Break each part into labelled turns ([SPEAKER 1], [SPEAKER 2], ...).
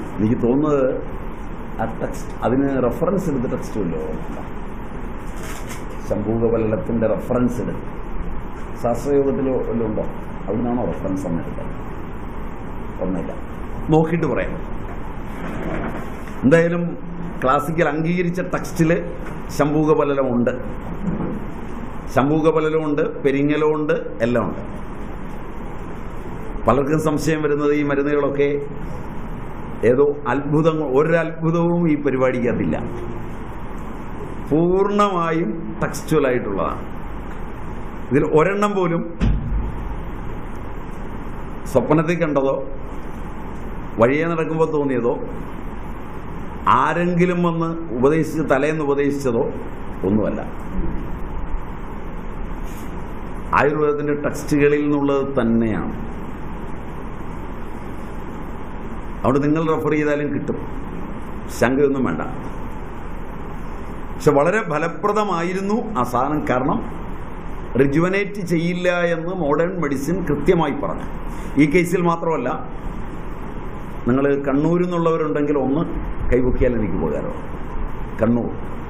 [SPEAKER 1] എനിക്ക് തോന്നുന്നത് ആ ടെക്സ്റ്റ് അതിന് റെഫറൻസ് എടുത്ത ടെക്സ്റ്റ് വല്ലോ ശംഭൂകപല്ലത്തിന്റെ റെഫറൻസ് എടുത്ത് ശാസ്ത്രയോഗത്തിൽ വല്ലതും ഉണ്ടോ അവിടുന്നാണോ റെഫറൻസ് അന്ന് എടുത്തത് ഒന്നുമില്ല നോക്കിയിട്ട് പറയാം എന്തായാലും ക്ലാസിക്കൽ അംഗീകരിച്ച ടെക്സ്റ്റിൽ ശംഭൂകപലലമുണ്ട് ശംഭൂകപലലമുണ്ട് പെരിങ്ങലമുണ്ട് എല്ലാം ഉണ്ട് പലർക്കും സംശയം വരുന്നത് ഈ മരുന്നുകളൊക്കെ ഏതോ അത്ഭുതങ്ങൾ ഒരത്ഭുതവും ഈ പരിപാടിക്കകത്തില്ല പൂർണ്ണമായും ടെക്സ്റ്റുവൽ ആയിട്ടുള്ളതാണ് ഇതിൽ ഒരെണ്ണം പോലും സ്വപ്നത്തിൽ കണ്ടതോ വഴിയെ നടക്കുമ്പോൾ തോന്നിയതോ ആരെങ്കിലും വന്ന് ഉപദേശിച്ച് തലേന്ന് ഉപദേശിച്ചതോ ഒന്നുമല്ല ആയുർവേദത്തിന്റെ ടെക്സ്റ്റുകളിൽ നിന്നുള്ളത് തന്നെയാണ് അവിടെ നിങ്ങൾ റെഫർ ചെയ്താലും കിട്ടും ശങ്കയൊന്നും വേണ്ട പക്ഷെ വളരെ ഫലപ്രദമായിരുന്നു ആ സാധനം കാരണം റിജുവനേറ്റ് ചെയ്യില്ല എന്ന് മോഡേൺ മെഡിസിൻ കൃത്യമായി പറഞ്ഞു ഈ കേസിൽ മാത്രമല്ല നിങ്ങൾ കണ്ണൂരിൽ നിന്നുള്ളവരുണ്ടെങ്കിൽ ഒന്ന് കൈപൊക്കിയാൽ എനിക്ക് ഉപകാരം കണ്ണൂർ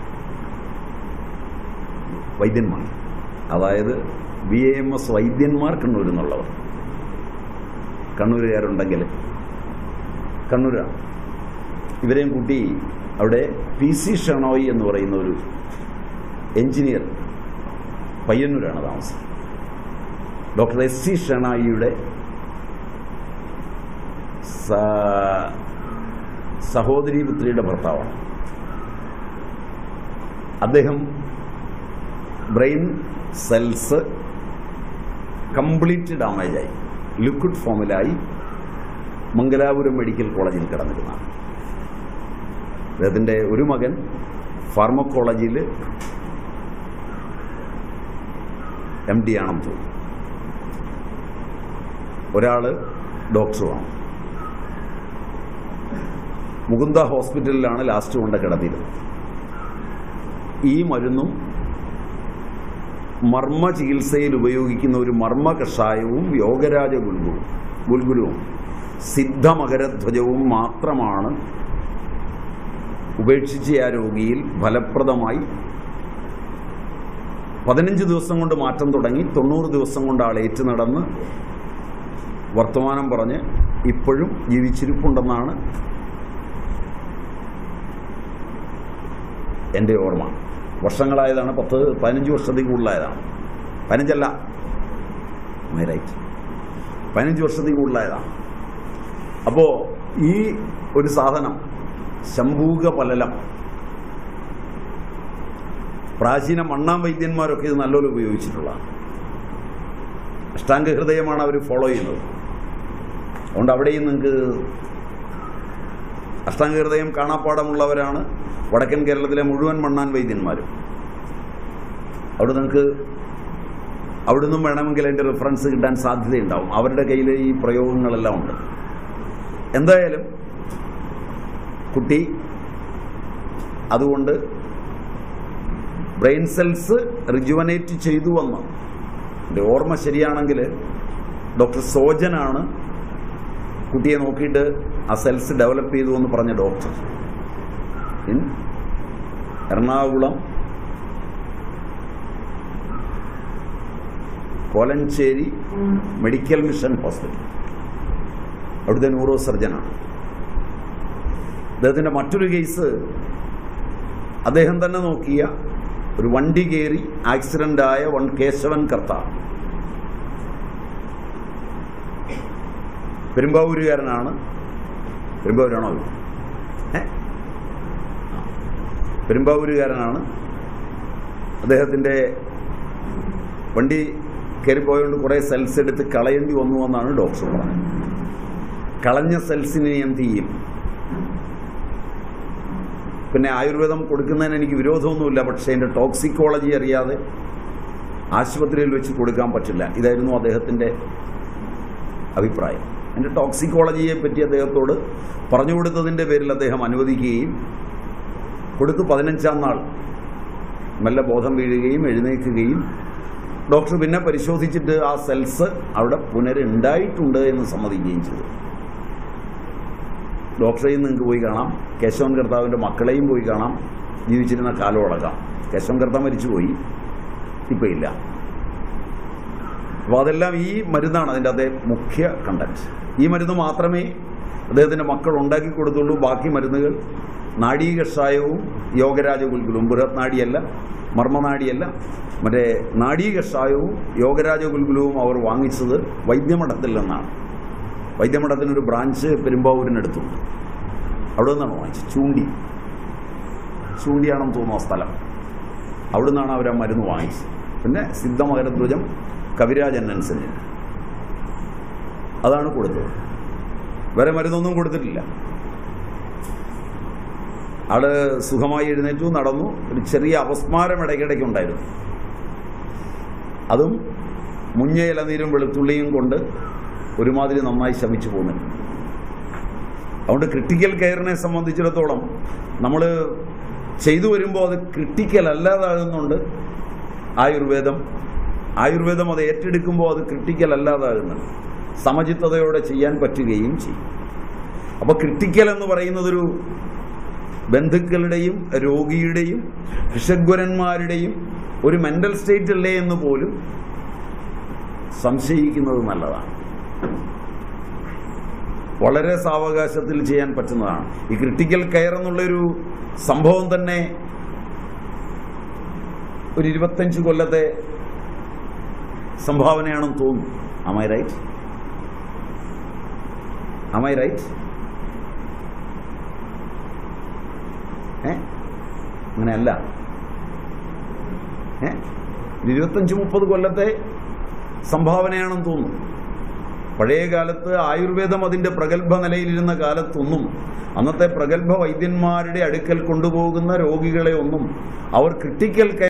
[SPEAKER 1] വൈദ്യന്മാർ അതായത് ബി എ എം എസ് വൈദ്യന്മാർ കണ്ണൂരിൽ നിന്നുള്ളവർ കണ്ണൂരുകാരുണ്ടെങ്കിൽ കണ്ണൂരാണ് ഇവരെയും കൂട്ടി അവിടെ പി സി ഷണോയ് എന്ന് പറയുന്ന ഒരു എഞ്ചിനീയർ പയ്യന്നൂരാണ് താമസം ഡോക്ടർ എസ് സി ഷണായിയുടെ സ- സഹോദരി പുത്രിയുടെ ഭർത്താവാണ് അദ്ദേഹം ബ്രെയിൻ സെൽസ് കംപ്ലീറ്റ് ഡാമേജായി ലിക്വിഡ് ഫോമിലായി മംഗലാപുരം മെഡിക്കൽ കോളേജിൽ കിടന്നിരുന്നതാണ് അദ്ദേഹത്തിൻ്റെ ഒരു മകൻ ഫാർമക്കോളജിയിൽ എം ഡി ആണെന്ന് തോന്നുന്നു ഒരാൾ ഡോക്ടറുമാണ് മുകുന്ദ ഹോസ്പിറ്റലിലാണ് ലാസ്റ്റ് കൊണ്ട് കിടന്നിരുന്നത് ഈ മരുന്നും മർമ്മ ചികിത്സയിൽ ഉപയോഗിക്കുന്ന ഒരു മർമ്മ കഷായവും യോഗരാജ ഗുൽഗുവും ഗുൽഗുലുവും സിദ്ധമകരധ്വജവും മാത്രമാണ് ഉപേക്ഷിച്ച ആ രോഗിയിൽ ഫലപ്രദമായി പതിനഞ്ച് ദിവസം കൊണ്ട് മാറ്റം തുടങ്ങി തൊണ്ണൂറ് ദിവസം കൊണ്ട് ആൾ ഏറ്റു നടന്ന് വർത്തമാനം പറഞ്ഞ് ഇപ്പോഴും ജീവിച്ചിരിപ്പുണ്ടെന്നാണ് എൻ്റെ ഓർമ്മ വർഷങ്ങളായതാണ് പത്ത് പതിനഞ്ച് വർഷത്തിൽ കൂടുതലായതാണ് പതിനഞ്ചല്ല റൈറ്റ് പതിനഞ്ച് വർഷത്തിൽ കൂടുതലായതാണ് അപ്പോൾ ഈ ഒരു സാധനം ശംഭൂക പലലം പ്രാചീന മണ്ണാം വൈദ്യന്മാരൊക്കെ ഇത് നല്ലപോലെ ഉപയോഗിച്ചിട്ടുള്ളതാണ് അഷ്ടാംഗ ഹൃദയമാണ് അവർ ഫോളോ ചെയ്യുന്നത് അതുകൊണ്ട് അവിടെയും നിങ്ങൾക്ക് അഷ്ടാംഗ ഹൃദയം കാണാപ്പാടമുള്ളവരാണ് വടക്കൻ കേരളത്തിലെ മുഴുവൻ മണ്ണാൻ വൈദ്യന്മാരും അവിടെ നിങ്ങൾക്ക് അവിടെ നിന്നും വേണമെങ്കിൽ അതിൻ്റെ റെഫറൻസ് കിട്ടാൻ സാധ്യതയുണ്ടാവും അവരുടെ കയ്യിൽ ഈ പ്രയോഗങ്ങളെല്ലാം ഉണ്ട് എന്തായാലും കുട്ടി അതുകൊണ്ട് ബ്രെയിൻ സെൽസ് റിജുവനേറ്റ് ചെയ്തു എന്ന് എൻ്റെ ഓർമ്മ ശരിയാണെങ്കിൽ ഡോക്ടർ സോജനാണ് കുട്ടിയെ നോക്കിയിട്ട് ആ സെൽസ് ഡെവലപ്പ് ചെയ്തു എന്ന് പറഞ്ഞ doctor in Ernakulam Kolenchery medical mission hospital അവിടുത്തെ ന്യൂറോ സർജനാണ് അദ്ദേഹത്തിൻ്റെ മറ്റൊരു കേസ് അദ്ദേഹം തന്നെ നോക്കിയ ഒരു വണ്ടി കയറി ആക്സിഡന്റ് ആയ വൺ കേശവൻ കർത്ത പെരുമ്പാവൂരുകാരനാണ് പെരുമ്പാവൂരാണോ ഇത്? ഏ? ആ. പെരുമ്പാവൂരുകാരനാണ് അദ്ദേഹത്തിൻ്റെ വണ്ടി കയറിപ്പോയതുകൊണ്ട് കുറേ സെൽസ് എടുത്ത് കളയേണ്ടി വന്നു എന്നാണ് ഡോക്ടർ പറഞ്ഞത് കളഞ്ഞ സെൽസിനെ എന്ത് ചെയ്യും പിന്നെ ആയുർവേദം കൊടുക്കുന്നതിന് എനിക്ക് വിരോധമൊന്നുമില്ല പക്ഷേ എൻ്റെ ടോക്സിക്കോളജി അറിയാതെ ആശുപത്രിയിൽ വെച്ച് കൊടുക്കാൻ പറ്റില്ല ഇതായിരുന്നു അദ്ദേഹത്തിൻ്റെ അഭിപ്രായം എൻ്റെ ടോക്സിക്കോളജിയെ പറ്റി അദ്ദേഹത്തോട് പറഞ്ഞു കൊടുത്തതിൻ്റെ പേരിൽ അദ്ദേഹം അനുവദിക്കുകയും കൊടുത്ത് പതിനഞ്ചാം നാൾ മെല്ലെ ബോധം വീഴുകയും എഴുന്നേൽക്കുകയും ഡോക്ടർ പിന്നെ പരിശോധിച്ചിട്ട് ആ സെൽസ് അവിടെ പുനരുണ്ടായിട്ടുണ്ട് എന്ന് സമ്മതിക്കുകയും ചെയ്തു ഡോക്ടറെയും നിങ്ങൾക്ക് പോയി കാണാം കേശവൻ കർത്താവിൻ്റെ മക്കളെയും പോയി കാണാം ജീവിച്ചിരുന്ന കാലം അടക്കാം കേശവൻ കർത്താവ് മരിച്ചുപോയി ഇപ്പം ഇല്ല അപ്പോൾ അതെല്ലാം ഈ മരുന്നാണ് അതിൻ്റെ അതേ മുഖ്യ കണ്ടന്റ് ഈ മരുന്ന് മാത്രമേ അദ്ദേഹത്തിൻ്റെ മക്കൾ ഉണ്ടാക്കി കൊടുത്തുള്ളൂ ബാക്കി മരുന്നുകൾ നാഡീ കഷായവും യോഗരാജ ഗുൽഗുലും ബൃഹത് നാഡിയല്ല മർമ്മനാഡിയല്ല മറ്റേ നാഡീ കഷായവും യോഗരാജ ഗുൽഗുലവും അവർ വാങ്ങിച്ചത് വൈദ്യമഠത്തിൽ നിന്നാണ് വൈദ്യമഠത്തിനൊരു ബ്രാഞ്ച് പെരുമ്പാവൂരിനടുത്തുണ്ട് അവിടെ നിന്നാണ് വാങ്ങിച്ചത് ചൂണ്ടി ചൂണ്ടിയാണെന്ന് തോന്നുന്നു ആ സ്ഥലം അവിടെ നിന്നാണ് അവർ ആ മരുന്ന് വാങ്ങിച്ചത് പിന്നെ സിദ്ധമകരധ്വജം കവിരാജൻ അനുസരിച്ച് അതാണ് കൊടുത്തത് വേറെ മരുന്നൊന്നും കൊടുത്തിട്ടില്ല ആള് സുഖമായി എഴുന്നേറ്റു നടന്നു ഒരു ചെറിയ അപസ്മാരം ഇടയ്ക്കിടയ്ക്ക് ഉണ്ടായിരുന്നു അതും മുഞ്ഞ ഇലനീരും വെളുത്തുള്ളിയും കൊണ്ട് ഒരുമാതിരി നന്നായി ശമിച്ചു പോകുന്നുണ്ട് അതുകൊണ്ട് ക്രിട്ടിക്കൽ കെയറിനെ സംബന്ധിച്ചിടത്തോളം നമ്മൾ ചെയ്തു വരുമ്പോൾ അത് ക്രിട്ടിക്കൽ അല്ലാതാകുന്നുണ്ട് ആയുർവേദം ആയുർവേദം അത് ഏറ്റെടുക്കുമ്പോൾ അത് ക്രിട്ടിക്കൽ അല്ലാതാകുന്നുണ്ട് സമചിത്തതയോടെ ചെയ്യാൻ പറ്റുകയും ചെയ്യും അപ്പോൾ ക്രിട്ടിക്കൽ എന്ന് പറയുന്നതൊരു ബന്ധുക്കളുടെയും രോഗിയുടെയും ഭിഷഗ്വരന്മാരുടെയും ഒരു മെന്റൽ സ്റ്റേറ്റ് അല്ലേ എന്ന് പോലും സംശയിക്കുന്നത് നല്ലതാണ് വളരെ സാവകാശത്തിൽ ചെയ്യാൻ പറ്റുന്നതാണ് ഈ ക്രിട്ടിക്കൽ കെയർ എന്നുള്ളൊരു സംഭവം തന്നെ ഒരു ഇരുപത്തഞ്ച് കൊല്ലത്തെ സംഭാവനയാണെന്ന് തോന്നുന്നു അമൈ റൈറ്റ് അമൈ റൈറ്റ് ഏ അങ്ങനെയല്ല ഏ ഇരുപത്തഞ്ച് മുപ്പത് കൊല്ലത്തെ സംഭാവനയാണെന്ന് തോന്നുന്നു പഴയ കാലത്ത് ആയുർവേദം അതിന്റെ പ്രഗത്ഭ നിലയിലിരുന്ന കാലത്തൊന്നും അന്നത്തെ പ്രഗത്ഭ വൈദ്യന്മാരുടെ അടുക്കൽ കൊണ്ടുപോകുന്ന രോഗികളെ ഒന്നും അവർ ക്രിട്ടിക്കൽ